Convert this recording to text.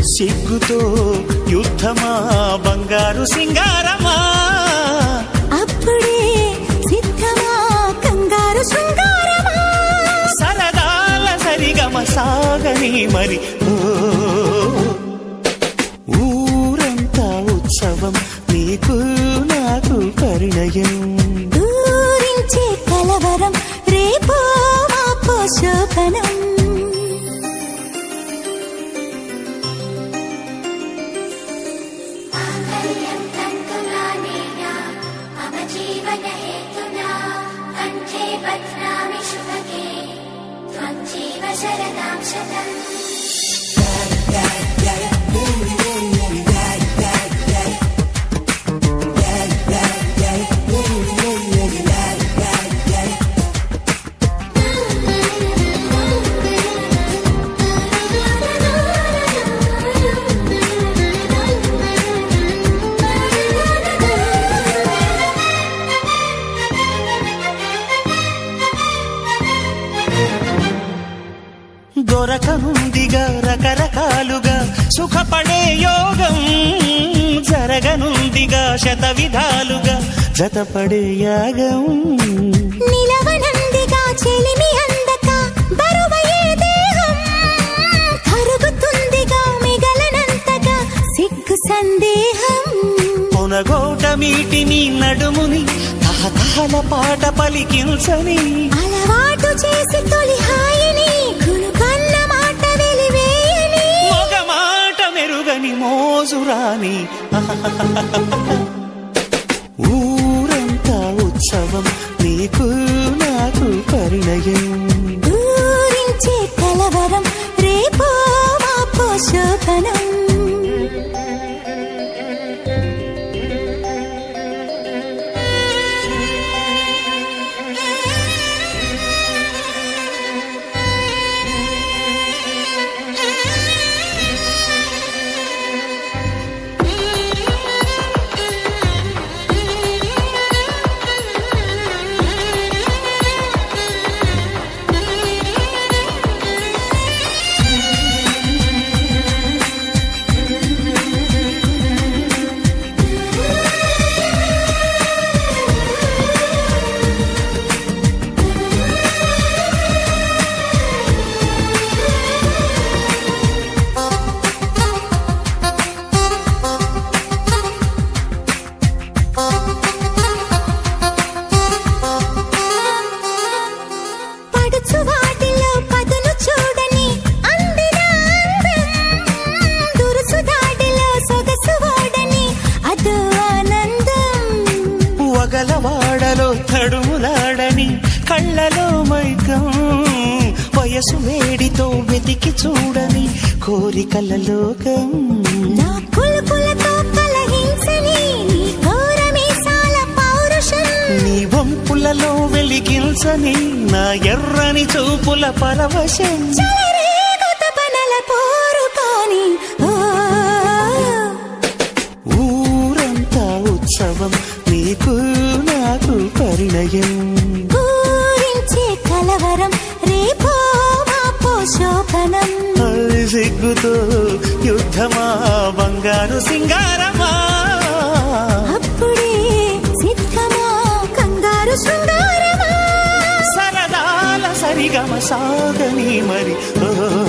సిగ్గుతో యుద్ధమా బంగారు సింగారమా అప్పుడే సిద్ధమా కంగారు శృంగారమా సరదాల సరిగమ సాగని మరి ఓ, ఊరంతా ఉత్సవం నీకు నాకు పరిణయం దూరించే కలవరం రేపో మాపో శోభనం माङ्गल्यं तन्तुलानेन मम जीवनहेतुना कण्ठे बध्नामि शुभगे त्वं जीव शरदां शतम् దొరకనుందిగా రకరకాలుగా సుఖపడే యోగం జరగనుందిగా శత విధాలుగా జతపడే యాగం నిలవనందిగా చెలిమి అందక బరువయ్యే దేహం కరుగుతుందిగా మిగలనంతగా సిగ్గు సందేహం పొనగోట మీటిని నడుముని తహతహల పాట పలికించని అలవాటు చేసి తొలి హాయిని కునుకన్న మాట వెలివేయని మగ మాట మెరుగని మోజురాని ఊరంతా ఉత్సవం నీకు నాకు పరిణయం దూరించే కలవరం రేపో మాపో శోభనం పడుచు వాటిలో పదును చూడని అందిన అందం దురుసు దాడిలో సొగసు వాడని అదో ఆనందం వగలవాడలో తడుములాడని కళ్ళలో మైకం వయసు వేడితో వెతికి చూడని కోరికల లోకం నా కులుకులతో కలహించని నీ ఘోరమీసాల పౌరుషం నీ వంపులలో వెలిగించని నా ఎర్రని చూపుల పరవశం చెలరేగుత పనల పోరు కాని ఓ ఊరంతా ఉత్సవం నీకు నాకు పరిణయం పూరించే కలవరం రేపో మాపో శోభనం అది సిగ్గుతో యుద్ధమా బంగారు సింగారమా అప్పుడే సిద్ధమా కంగారు శృంగారమా సరదాల సరిగమ సాగని మరి ఓ